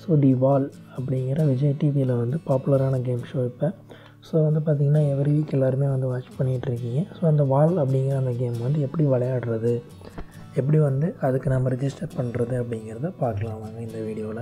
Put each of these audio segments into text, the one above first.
so the வால் அப்படிங்கிற விஜய் டிவியில் வந்து பாப்புலரான கேம் ஷோ இப்போ ஸோ வந்து பார்த்திங்கன்னா எவ்ரி வீக் எல்லாருமே வந்து வாட்ச் பண்ணிகிட்ருக்கீங்க ஸோ அந்த வால் அப்படிங்கிற அந்த கேம் வந்து எப்படி விளையாடுறது எப்படி வந்து அதுக்கு நம்ம ரிஜிஸ்டர் பண்ணுறது அப்படிங்கிறத பார்க்கலாம் வாங்க இந்த வீடியோவில்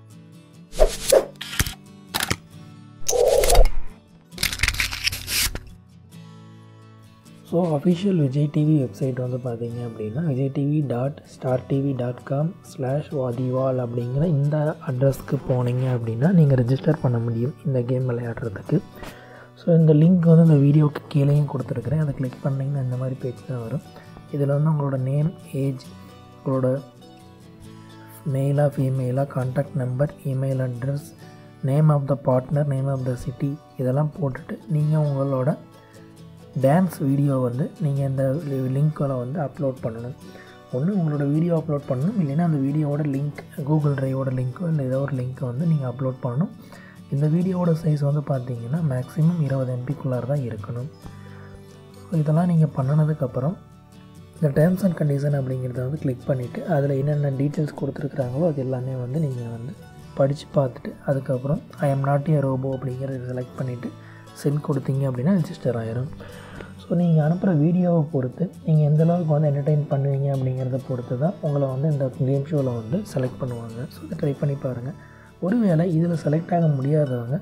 so official Vijay TV website வந்து பார்த்தீங்க அப்படின்னா Vijay TV dot star TV dot com slash வாதிவால் அப்படிங்கிற இந்த அட்ரஸ்க்கு போனீங்க அப்படின்னா நீங்கள் ரெஜிஸ்டர் பண்ண முடியும் இந்த கேம் விளையாடுறதுக்கு ஸோ இந்த லிங்க் வந்து இந்த வீடியோக்கு கீழேயும் கொடுத்துருக்குறேன் அதை கிளிக் பண்ணிங்கன்னா இந்த மாதிரி பேஜ் தான் வரும் இதில் வந்து உங்களோட நேம் ஏஜ் உங்களோட மெயிலாக ஃபீமெயிலாக contact number email address name of the partner name of the city இதெல்லாம் போட்டுட்டு நீங்கள் உங்களோட டான்ஸ் வீடியோ வந்து நீங்கள் இந்த லிங்க்கில் வந்து அப்லோட் பண்ணணும் ஒன்று உங்களோட வீடியோ அப்லோட் பண்ணணும் இல்லைன்னா அந்த வீடியோவோட லிங்க் கூகுள் ட்ரைவோட லிங்க்கோ இல்லை ஏதோ ஒரு லிங்க்கை வந்து நீங்கள் அப்லோட் பண்ணணும் இந்த வீடியோவோட சைஸ் வந்து பார்த்தீங்கன்னா மேக்ஸிமம் இருபது எம்பிக்குள்ளார தான் இருக்கணும் ஸோ இதெல்லாம் நீங்கள் பண்ணினதுக்கப்புறம் இந்த டேர்ம்ஸ் அண்ட் கண்டிஷன் அப்படிங்கிறத வந்து கிளிக் பண்ணிவிட்டு அதில் என்னென்ன டீட்டெயில்ஸ் கொடுத்துருக்குறாங்களோ அது எல்லாமே வந்து நீங்கள் வந்து படித்து பார்த்துட்டு அதுக்கப்புறம் I am not a robot அப்படிங்கிறத செலக்ட் பண்ணிவிட்டு சென்ட் கொடுத்தீங்க அப்படின்னா ரிஜிஸ்டர் ஆயிரும் ஸோ நீங்கள் அனுப்புகிற வீடியோவை பொறுத்து நீங்கள் எந்த அளவுக்கு வந்து என்டர்டெயின் பண்ணுவீங்க அப்படிங்கிறத பொறுத்து தான் உங்களை வந்து இந்த கேம் ஷோவில் வந்து செலக்ட் பண்ணுவாங்க ஸோ இதை ட்ரை பண்ணி பாருங்கள் ஒருவேளை இதில் செலக்ட் ஆக முடியாதவங்க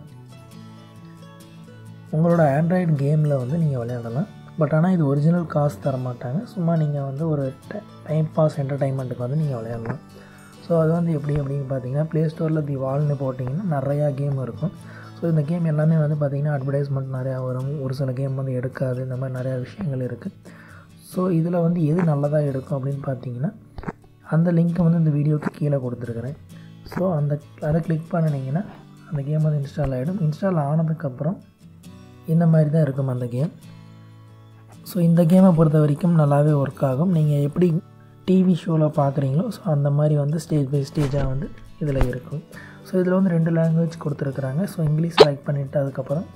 உங்களோட ஆண்ட்ராய்டு கேமில் வந்து நீங்கள் விளையாடலாம் பட் ஆனால் இது ஒரிஜினல் காசு தர மாட்டாங்க சும்மா நீங்கள் வந்து ஒரு டைம் பாஸ் என்டர்டைன்மெண்ட்டுக்கு வந்து நீங்கள் விளையாடலாம் ஸோ அது வந்து எப்படி அப்படின்னு பார்த்தீங்கன்னா ப்ளே ஸ்டோரில் தி வால்னு போட்டிங்கன்னா நிறையா கேம் இருக்கும் ஸோ இந்த கேம் எல்லாமே வந்து பார்த்திங்கன்னா அட்வர்டைஸ்மெண்ட் நிறையா வரும் ஒரு சில கேம் வந்து எடுக்காது இந்த மாதிரி நிறையா விஷயங்கள் இருக்குது ஸோ இதில் வந்து எது நல்லதாக எடுக்கும் அப்படின்னு பார்த்தீங்கன்னா அந்த லிங்க்கை வந்து இந்த வீடியோக்கு கீழே கொடுத்துருக்குறேன் ஸோ அந்த அதை கிளிக் பண்ணினீங்கன்னா அந்த கேம் வந்து இன்ஸ்டால் ஆகிடும் இன்ஸ்டால் ஆனதுக்கப்புறம் இந்த மாதிரி தான் இருக்கும் அந்த கேம் ஸோ இந்த கேமை பொறுத்த வரைக்கும் நல்லாவே ஒர்க் ஆகும் நீங்கள் எப்படி டிவி ஷோவில் பார்க்குறீங்களோ ஸோ அந்த மாதிரி வந்து ஸ்டேஜ் பை ஸ்டேஜாக வந்து இதில் இருக்கும் ஸோ இதில் வந்து ரெண்டு லாங்குவேஜ் கொடுத்துருக்குறாங்க ஸோ இங்கிலீஷ் செலக்ட் பண்ணிவிட்டு அதுக்கப்புறம்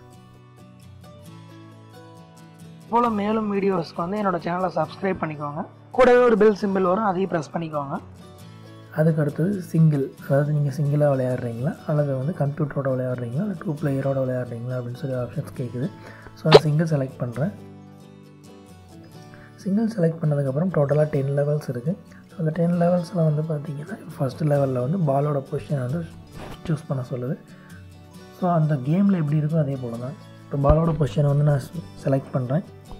போல் மேலும் வீடியோஸ்க்கு வந்து என்னோடய சேனலை சப்ஸ்கிரைப் பண்ணிக்கோங்க கூடவே ஒரு பெல் சிம்பிள் வரும் அதையும் ப்ரெஸ் பண்ணிக்கோங்க அதுக்கு அடுத்தது சிங்கிள் அதாவது நீங்கள் சிங்கிளாக விளையாடுறீங்களா அல்லது வந்து கம்ப்யூட்டரோட விளையாடுறீங்களா இல்லை டூ பிளேயரோட விளையாடுறீங்களா அப்படின்னு சொல்லி ஆப்ஷன்ஸ் கேட்குது ஸோ நான் சிங்கிள் செலக்ட் பண்ணுறேன் சிங்கிள் செலக்ட் பண்ணதுக்கப்புறம் டோட்டலாக டென் லெவல்ஸ் இருக்குது ஸோ அந்த டென் லெவல்ஸில் வந்து பார்த்திங்கன்னா ஃபஸ்ட்டு லெவலில் வந்து பாலோட பொசிஷன் வந்து சூஸ் பண்ண சொல்லுது ஸோ அந்த கேமில் எப்படி இருக்கோ அதே போல் தான் இப்போ பாலோட பொசிஷனை வந்து நான் செலக்ட் பண்ணுறேன்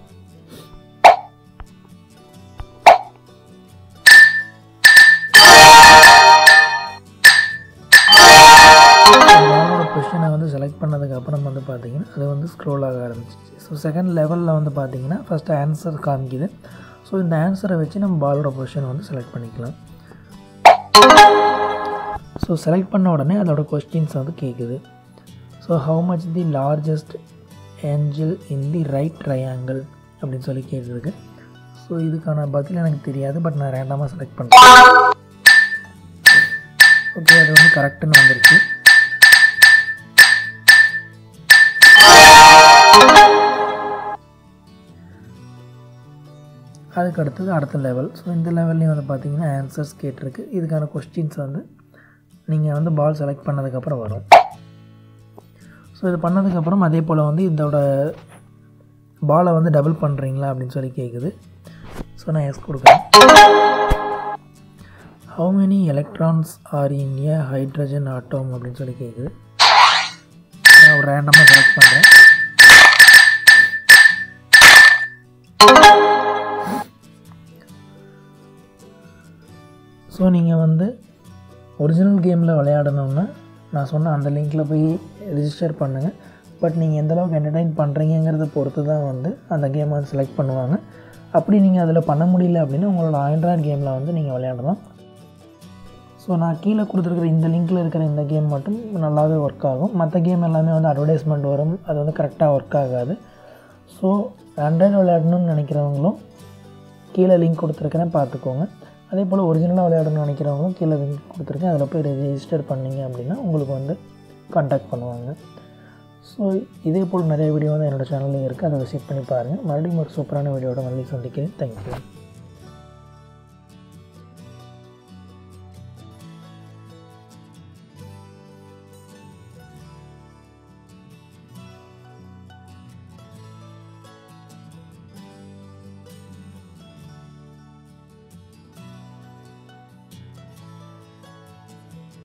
பாலோட பொசிஷனை வந்து செலக்ட் பண்ணதுக்கப்புறம் வந்து பார்த்திங்கன்னா அது வந்து ஸ்க்ரோல் ஆக ஆரம்பிச்சிச்சு ஸோ செகண்ட் லெவலில் வந்து பார்த்திங்கன்னா ஃபஸ்ட்டு ஆன்சர் காமிக்குது ஸோ இந்த ஆன்சரை வச்சு நம்ம பாலோட பொசிஷனை வந்து செலக்ட் பண்ணிக்கலாம் ஸோ செலக்ட் பண்ண உடனே அதோட கொஸ்டின்ஸ் வந்து கேட்குது so how much the largest angle in the right triangle அப்படின்னு சொல்லி கேட்டிருக்கு ஸோ இதுக்கான பதில் எனக்கு தெரியாது பட் நான் ரேண்டமாக செலக்ட் பண்ணுறேன் ஓகே அது வந்து கரெக்டுன்னு வந்துருச்சு அதுக்கு அடுத்தது அடுத்த லெவல் ஸோ இந்த லெவல்லையும் வந்து பார்த்தீங்கன்னா ஆன்சர்ஸ் கேட்டிருக்கு இதுக்கான கொஸ்டின்ஸ் வந்து நீங்கள் வந்து பால் செலக்ட் பண்ணதுக்கப்புறம் வரும் ஸோ இது பண்ணதுக்கப்புறம் அதே போல் வந்து இதோட பாலை வந்து டபுள் பண்ணுறீங்களா அப்படின்னு சொல்லி கேட்குது ஸோ நான் எஸ் கொடுக்குறேன் how many electrons are in a hydrogen atom அப்படின்னு சொல்லி கேட்குது நான் ஒரு ரேண்டமாக செலக்ட் பண்ணுறேன் ஸோ நீங்கள் வந்து ஒரிஜினல் கேமில் விளையாடணுன்னா நான் சொன்ன அந்த லிங்க்கில் போய் ரிஜிஸ்டர் பண்ணுங்கள் பட் நீங்கள் எந்தளவுக்கு என்டர்டைன் பண்ணுறீங்கிறத பொறுத்து தான் வந்து அந்த கேமை வந்து செலக்ட் பண்ணுவாங்க அப்படி நீங்கள் அதில் பண்ண முடியல அப்படின்னா உங்களோட ஆண்ட்ராய்டு கேமில் வந்து நீங்கள் விளையாடலாம் ஸோ நான் கீழே கொடுத்துருக்குற இந்த லிங்க்கில் இருக்கிற இந்த கேம் மட்டும் நல்லாவே ஒர்க் ஆகும் மற்ற கேம் எல்லாமே வந்து அட்வர்டைஸ்மெண்ட் வரும் அது வந்து கரெக்டாக ஒர்க் ஆகாது ஸோ ஆண்ட்ராய்டு விளையாடணும்னு நினைக்கிறவங்களும் கீழே லிங்க் கொடுத்துருக்கேன் பார்த்துக்கோங்க அதே போல் ஒரிஜினலாக விளையாடணும்னு நினைக்கிறவங்களும் கீழே லிங்க் கொடுத்துருக்கேன் அதில் போய் ரெஜிஸ்டர் பண்ணிங்க அப்படின்னா உங்களுக்கு வந்து கான்டாக்ட் பண்ணுவாங்க ஸோ இதே போல் நிறைய வீடியோ வந்து என்னோடய சேனல்லையும் இருக்குது அதை விசிட் பண்ணி பாருங்கள் மறுபடியும் ஒரு சூப்பரான வீடியோட மறுபடியும் சந்திக்கிறேன் தேங்க்யூ